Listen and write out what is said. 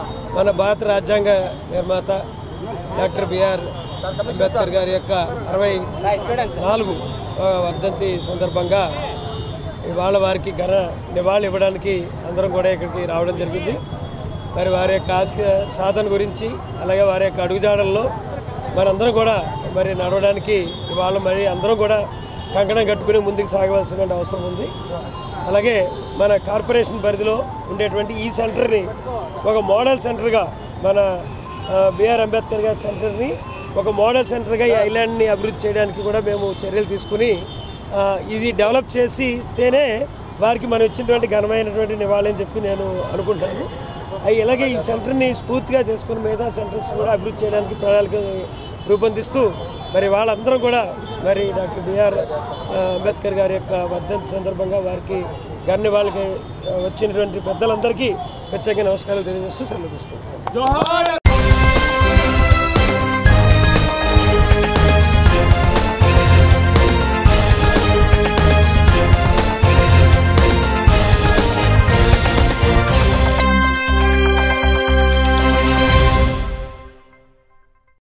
మన భారత రాజ్యాంగ నిర్మాత డాక్టర్ బిఆర్ అంబేద్కర్ గారి యొక్క అరవై నాలుగు ఆ, వర్ధంతి సందర్భంగా ఇవాళ వారికి ఘన నివాళి ఇవ్వడానికి అందరం కూడా ఇక్కడికి రావడం జరిగింది మరి వారి యొక్క ఆశయ సాధన గురించి అలాగే వారి యొక్క అడుగుజాడల్లో మనందరం కూడా మరి నడవడానికి ఇవాళ మరి అందరం కూడా కంకణం కట్టుకుని ముందుకు సాగవలసిన అవసరం ఉంది అలాగే మన కార్పొరేషన్ పరిధిలో ఉండేటువంటి ఈ సెంటర్ని ఒక మోడల్ సెంటర్గా మన ఆ, బిఆర్ అంబేద్కర్ గారి సెంటర్ని ఒక మోడల్ సెంటర్గా ఈ ఐలాండ్ని అభివృద్ధి చేయడానికి కూడా మేము చర్యలు తీసుకుని ఆ, ఇది డెవలప్ చేసితేనే వారికి మనం ఇచ్చినటువంటి ఘనమైనటువంటి నివాళి అని చెప్పి నేను అనుకుంటాను అవి ఇలాగే ఈ సెంటర్ని స్ఫూర్తిగా చేసుకుని మిగతా సెంటర్స్ కూడా అభివృద్ధి చేయడానికి ప్రణాళిక రూపొందిస్తూ మరి వాళ్ళందరం కూడా మరి డాక్టర్ బిఆర్ అంబేద్కర్ గారి యొక్క వర్ధంతి సందర్భంగా వారికి ఘన వాళ్ళకి వచ్చినటువంటి పెద్దలందరికీ ప్రత్యేక నమస్కారాలు తెలియజేస్తూ సెలవు తీసుకుంటాను